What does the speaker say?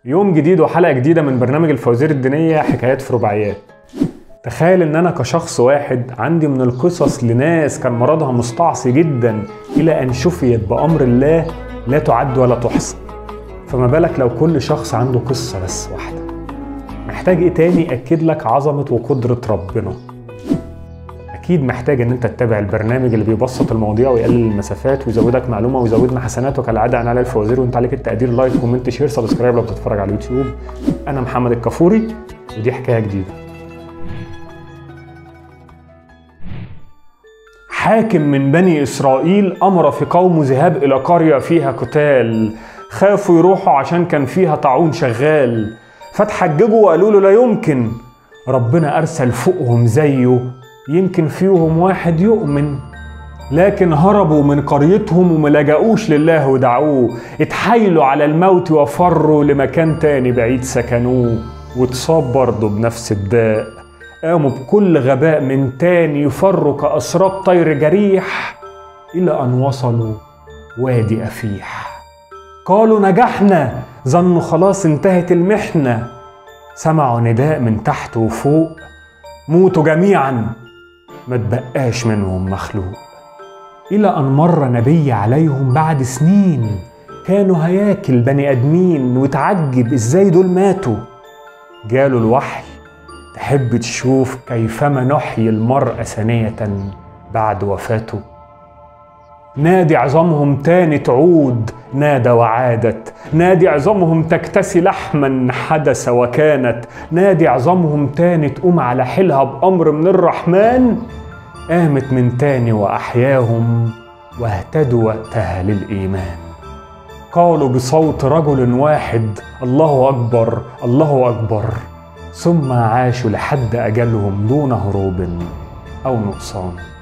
يوم جديد وحلقة جديدة من برنامج الفوازير الدينية حكايات في رباعيات تخيل ان انا كشخص واحد عندي من القصص لناس كان مرضها مستعصي جدا الى ان شفيت بامر الله لا تعد ولا تحصى فما بالك لو كل شخص عنده قصة بس واحدة محتاج ايه تاني يأكد لك عظمة وقدرة ربنا اكيد محتاج ان انت تتابع البرنامج اللي بيبسط المواضيع ويقلل المسافات ويزودك معلومه ويزودنا حسنات وكالعاده انا على الفوازير وانت عليك التقدير لايك كومنت شير سبسكرايب لو بتتفرج على اليوتيوب انا محمد الكفوري ودي حكايه جديده حاكم من بني اسرائيل امر في قومه ذهاب الى قريه فيها قتال خافوا يروحوا عشان كان فيها طاعون شغال فتحججوا وقالوا له لا يمكن ربنا ارسل فوقهم زيه يمكن فيهم واحد يؤمن لكن هربوا من قريتهم وما لجأوش لله ودعوه اتحايلوا على الموت وفروا لمكان تاني بعيد سكنوه واتصاب برضه بنفس الداء قاموا بكل غباء من تاني يفروا كأسراب طير جريح إلى أن وصلوا وادي أفيح قالوا نجحنا ظنوا خلاص انتهت المحنة سمعوا نداء من تحت وفوق موتوا جميعا ما تبقاش منهم مخلوق إلى أن مر نبي عليهم بعد سنين كانوا هياكل بني آدمين وتعجب إزاي دول ماتوا جاله الوحي تحب تشوف كيفما نحيي المرء ثانية بعد وفاته نادي عظامهم تاني تعود نادى وعادت نادي عظامهم تكتسي لحما حدث وكانت نادي عظامهم تاني تقوم على حيلها بأمر من الرحمن قامت من تاني وأحياهم واهتدوا وقتها للإيمان قالوا بصوت رجل واحد الله أكبر الله أكبر ثم عاشوا لحد أجلهم دون هروب أو نقصان